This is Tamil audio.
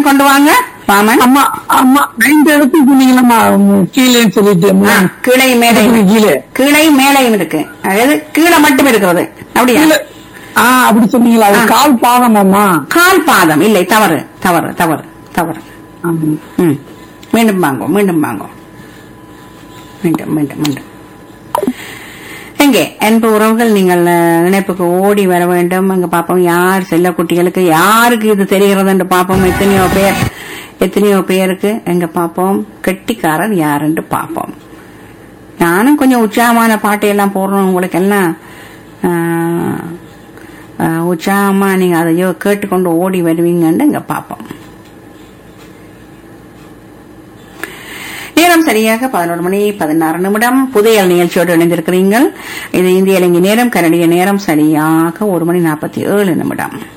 பாமன் கொண்டு வாங்க பாமன் அம்மா அம்மா ஐந்து இடத்துக்கு சொன்னீங்களம்மா கீழேன்னு சொல்லிட்டு ஆ, கீழே மேலே இடத்துக்கு கீழே கீழே மேலையும் இருக்கு அதாவது கீழே மட்டும் இருக்கிறது அப்படியா கீழே ஆ அப்படி சொன்னீங்களா அது ஆ. கால் பாதமாம்மா கால் பாதம் இல்லை தவறு தவறு தவறு தவறு ஆமா. ம் மீண்டும் வாங்கோ மீண்டும் வாங்கோ மீண்டும் மீண்டும் மீண்டும் எங்கே அன்பு உறவுகள் நீங்கள் அஹ், இணைப்புக்கு ஓடி வர வேண்டும் அங்க பாப்போம் யார் செல்ல குட்டிகளுக்கு யாருக்கு இது தெரிகிறது என்று பாப்போம் எத்தனையோ பேர் எத்தனையோ பேருக்கு எங்க பாப்போம் கெட்டிக்காரர் யாருன்னு பாப்போம் நானும் கொஞ்சம் உற்சாகமான பாட்டையெல்லாம் போடுறோம் உங்களுக்கு எல்லாம் ஆஹ், ஆஹ், உற்சாகமா நீங்க அதையோ கேட்டுக்கொண்டு ஓடி வருவீங்கன்னு இங்க பாப்போம் நேரம் சரியாக பதினோரு மணி பதினாறு நிமிடம் புதையல் நிகழ்ச்சியோடு இணைந்திருக்கிறீர்கள் இது இந்திய இலங்கை நேரம் கனடிய நேரம் சரியாக ஒரு மணி நாற்பத்தி ஏழு நிமிடம்